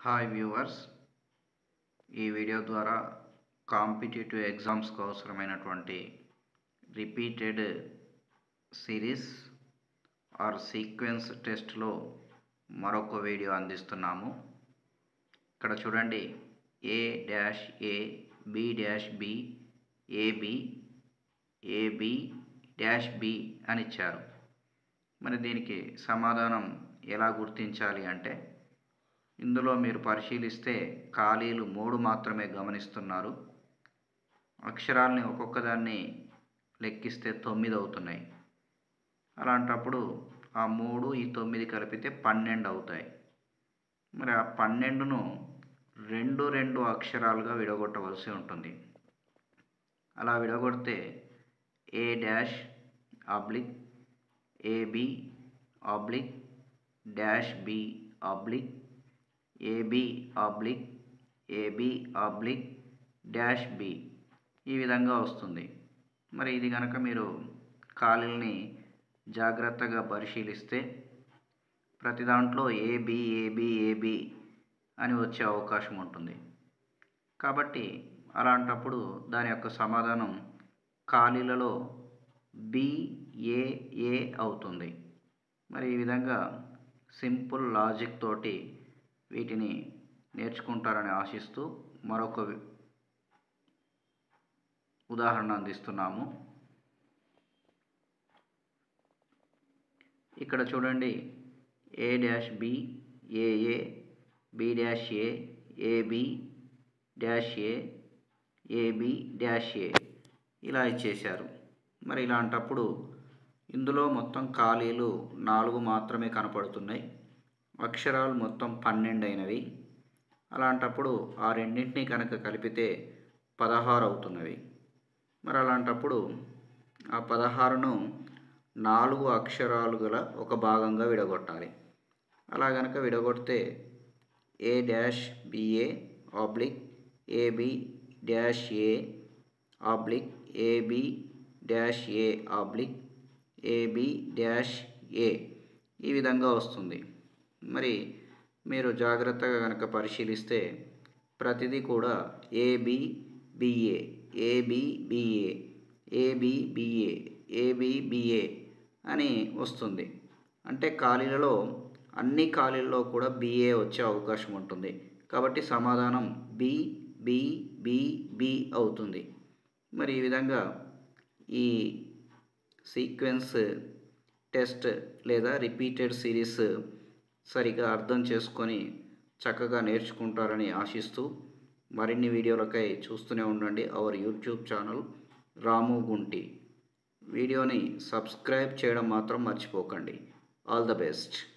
hi viewers ఈ video ద్వారా competitive ఎగ్జామ్స్కి అవసరమైనటువంటి రిపీటెడ్ సిరీస్ ఆర్ సీక్వెన్స్ టెస్ట్లో మరొక వీడియో అందిస్తున్నాము ఇక్కడ చూడండి A dash A B dash B A B A B dash B అని ఇచ్చారు మరి దీనికి సమాధానం ఎలా గుర్తించాలి అంటే ఇందులో మీరు పరిశీలిస్తే ఖాళీలు మూడు మాత్రమే గమనిస్తున్నారు అక్షరాల్ని ఒక్కొక్క దాన్ని లెక్కిస్తే తొమ్మిది అవుతున్నాయి అలాంటప్పుడు ఆ మూడు ఈ తొమ్మిది కలిపితే పన్నెండు అవుతాయి మరి ఆ పన్నెండును రెండు రెండు అక్షరాలుగా విడగొట్టవలసి ఉంటుంది అలా విడగొడితే A dash oblique A B oblique dash B oblique A B oblique A B oblique dash B ఈ విధంగా వస్తుంది మరి ఇది కనుక మీరు ఖాళీల్ని జాగ్రత్తగా పరిశీలిస్తే ప్రతి దాంట్లో ఏబి ఏబి ఏబి అని వచ్చే అవకాశం ఉంటుంది కాబట్టి అలాంటప్పుడు దాని యొక్క సమాధానం ఖాళీలలో బిఏఏ అవుతుంది మరి ఈ విధంగా సింపుల్ లాజిక్ తోటి వీటిని నేర్చుకుంటారని ఆశిస్తూ మరొక ఉదాహరణ అందిస్తున్నాము ఇక్కడ చూడండి A dash B A A B dash A A B dash A A B dash A ఇలా ఇచ్చేశారు మరి ఇలాంటప్పుడు ఇందులో మొత్తం ఖాళీలు నాలుగు మాత్రమే కనపడుతున్నాయి అక్షరాలు మొత్తం పన్నెండు అయినవి అలాంటప్పుడు ఆ రెండింటిని కనుక కలిపితే పదహారు అవుతున్నవి మరి అలాంటప్పుడు ఆ పదహారును నాలుగు అక్షరాలు గల ఒక భాగంగా విడగొట్టాలి అలా గనక విడగొడితే A dash B A oblique A B dash A oblique A B dash A oblique A B dash A ఈ విధంగా వస్తుంది మరి మీరు జాగ్రత్తగా కనుక పరిశీలిస్తే ప్రతిదీ కూడా A B B A A B B A A B B A A B B A అని వస్తుంది అంటే ఖాళీలలో అన్ని ఖాళీల్లో కూడా బిఏ వచ్చే అవకాశం ఉంటుంది కాబట్టి సమాధానం బి బి బి బి అవుతుంది మరి ఈ విధంగా ఈ సీక్వెన్స్ టెస్ట్ లేదా రిపీటెడ్ సిరీస్ సరిగా అర్థం చేసుకొని చక్కగా నేర్చుకుంటారని ఆశిస్తూ మరిన్ని వీడియోలకై చూస్తూనే ఉండండి our YouTube channel Ramu Gunti వీడియోని సబ్స్క్రైబ్ చేయడం మాత్రం మర్చిపోకండి ఆల్ ద బెస్ట్